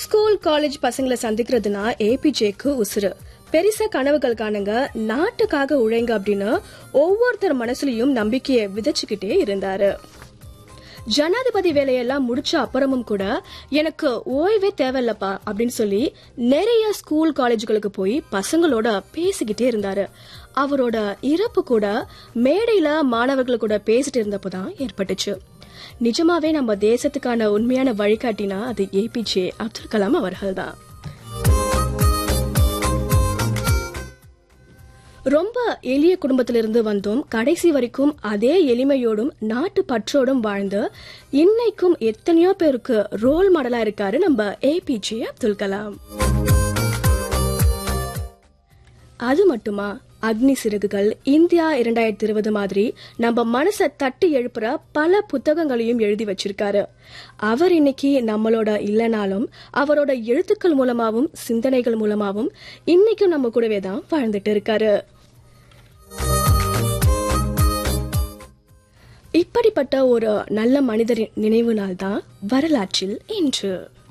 school college பசங்களை சந்திக்கிறதுனா ஏபிஜேக்கு உசுறு பெருசா கனவுகள் காணுங்க நாட்டுக்காக உழைங்க அப்படின்னு ஒவ்வொருத்தர் மனசுலயும் நம்பிக்கையை விதைச்சுக்கிட்டே இருந்தாரு ஜனாதிபதி வேலையெல்லாம் முடிச்ச அப்புறமும் கூட எனக்கு ஓய்வே தேவையில்லப்பா அப்படின்னு சொல்லி நிறைய ஸ்கூல் காலேஜுகளுக்கு போய் பசங்களோட பேசிக்கிட்டே இருந்தாரு அவரோட இறப்பு கூட மேடையில மாணவர்கள் கூட பேசிட்டு இருந்தப்பதான் ஏற்பட்டுச்சு நிஜமாவே நம்ம தேசத்துக்கான உண்மையான வழிகாட்டினா அது ஏபிஜே அப்துல் கலாம் அவர்கள் தான் ரொம்ப எளிய குடும்பத்திலிருந்து வந்தும் கடைசி வரைக்கும் அதே எளிமையோடும் நாட்டு பற்றோடும் வாழ்ந்து இன்னைக்கும் எத்தனையோ பேருக்கு ரோல் மாடலா இருக்காரு நம்ம ஏபிஜே அப்துல் கலாம் அது மட்டுமா அக்னி சிறகுகள் இந்தியா இரண்டாயிரத்தி இருபது மாதிரி நம்ம மனசை தட்டி எழுப்புற பல புத்தகங்களையும் எழுதி வச்சிருக்காரு அவர் இன்னைக்கு நம்மளோட இல்லைனாலும் அவரோட எழுத்துக்கள் மூலமாவும் சிந்தனைகள் மூலமாவும் இன்னைக்கும் நம்ம கூடவே தான் வாழ்ந்துட்டு இருக்காரு இப்படிப்பட்ட ஒரு நல்ல மனிதரின் நினைவு நாள் தான் வரலாற்றில் இன்று